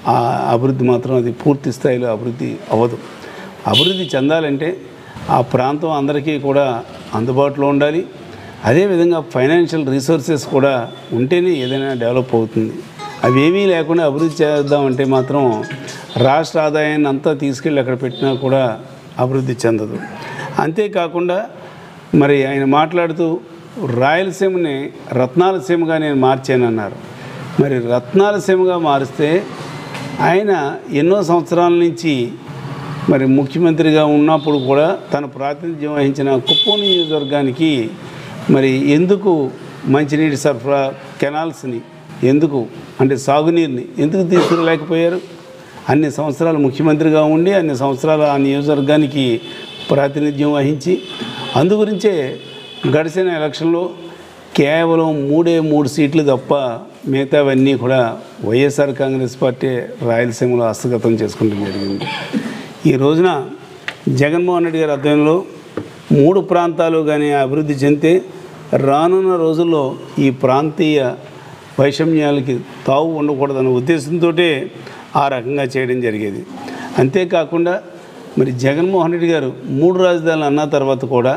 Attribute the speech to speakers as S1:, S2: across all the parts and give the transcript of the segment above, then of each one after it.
S1: ఆ అభివృద్ధి మాత్రం అది పూర్తి స్థాయిలో అభివృద్ధి అవ్వదు అభివృద్ధి చెందాలంటే ఆ ప్రాంతం అందరికీ కూడా అందుబాటులో ఉండాలి అదేవిధంగా ఫైనాన్షియల్ రిసోర్సెస్ కూడా ఉంటేనే ఏదైనా డెవలప్ అవుతుంది అవేమీ లేకుండా అభివృద్ధి చేద్దామంటే మాత్రం రాష్ట్ర ఆదాయాన్ని అంతా తీసుకెళ్ళి అక్కడ పెట్టినా కూడా అభివృద్ధి చెందదు అంతేకాకుండా మరి ఆయన మాట్లాడుతూ రాయలసీమని రత్నాల సీమగా నేను మార్చానన్నారు మరి రత్నాల సీమగా మారిస్తే ఆయన ఎన్నో సంవత్సరాల నుంచి మరి ముఖ్యమంత్రిగా ఉన్నప్పుడు కూడా తన ప్రాతినిధ్యం వహించిన కుప్పం నియోజకవర్గానికి మరి ఎందుకు మంచినీటి సరఫరా కెనాల్స్ని ఎందుకు అంటే సాగునీరుని ఎందుకు తీసుకురాలేకపోయారు అన్ని సంవత్సరాలు ముఖ్యమంత్రిగా ఉండి అన్ని సంవత్సరాలు ఆ నియోజకవర్గానికి ప్రాతినిధ్యం వహించి అందుగురించే గడిచిన ఎలక్షన్లో కేవలం మూడే మూడు సీట్లు తప్ప మిగతావన్నీ కూడా వైఎస్ఆర్ కాంగ్రెస్ పార్టీ రాయలసీమలో హస్తగతం చేసుకోవడం జరిగింది ఈ రోజున జగన్మోహన్ రెడ్డి గారి ఆధ్వర్యంలో మూడు ప్రాంతాలు కానీ అభివృద్ధి చెందితే రానున్న రోజుల్లో ఈ ప్రాంతీయ వైషమ్యాలకి తావు ఉండకూడదన్న ఉద్దేశంతో ఆ రకంగా చేయడం జరిగేది అంతేకాకుండా మరి జగన్మోహన్ రెడ్డి గారు మూడు రాజధానులు అన్న తర్వాత కూడా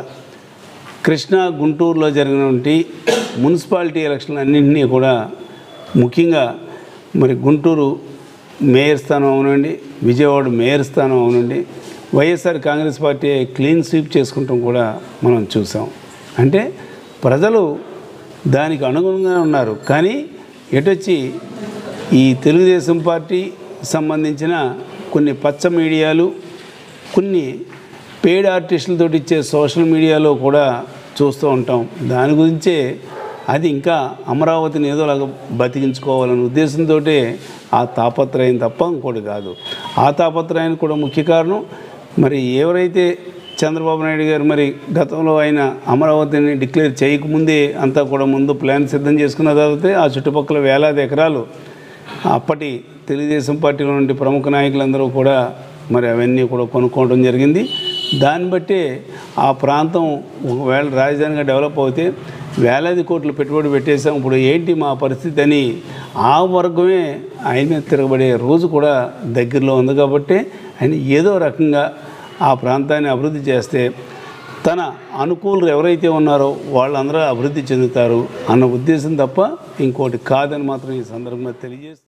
S1: కృష్ణా గుంటూరులో జరిగినటువంటి మున్సిపాలిటీ ఎలక్షన్లు అన్నింటినీ కూడా ముఖ్యంగా మరి గుంటూరు మేయర్ స్థానం అవునండి విజయవాడ మేయర్ స్థానం అవునండి YSR Congress party clean sweep చేసుకుంటాం కూడా మనం చూసాం అంటే ప్రజలు దానికి అనుగుణంగా ఉన్నారు కానీ ఎటొచ్చి ఈ తెలుగుదేశం పార్టీ సంబంధించిన కొన్ని పచ్చ మీడియాలు కొన్ని పెయిడ్ ఆర్టిస్టులతో ఇచ్చే సోషల్ మీడియాలో కూడా చూస్తూ ఉంటాం దాని గురించే అది ఇంకా అమరావతిని ఏదోలాగా బతికించుకోవాలనే ఉద్దేశంతో ఆ తాపత్రయం తప్ప ఇంకోటి కాదు ఆ తాపత్రయానికి కూడా ముఖ్య కారణం మరి ఎవరైతే చంద్రబాబు నాయుడు గారు మరి గతంలో ఆయన అమరావతిని డిక్లేర్ చేయకముందే అంతా కూడా ముందు ప్లాన్ సిద్ధం చేసుకున్న తర్వాత ఆ చుట్టుపక్కల వేలాది ఎకరాలు అప్పటి తెలుగుదేశం పార్టీలో నుండి ప్రముఖ నాయకులందరూ కూడా మరి అవన్నీ కూడా కొనుక్కోవడం జరిగింది దాన్ని బట్టి ఆ ప్రాంతం ఒకవేళ రాజధానిగా డెవలప్ అవుతే వేలాది కోట్లు పెట్టుబడి పెట్టేసాం ఇప్పుడు ఏంటి మా పరిస్థితి అని ఆ వర్గమే ఆయన మీద తిరగబడే రోజు కూడా దగ్గరలో ఉంది కాబట్టి ఆయన ఏదో రకంగా ఆ ప్రాంతాన్ని అభివృద్ధి చేస్తే తన అనుకూలులు ఎవరైతే ఉన్నారో వాళ్ళందరూ అభివృద్ధి చెందుతారు అన్న ఉద్దేశం తప్ప ఇంకోటి కాదని మాత్రం ఈ సందర్భంగా తెలియజేస్తుంది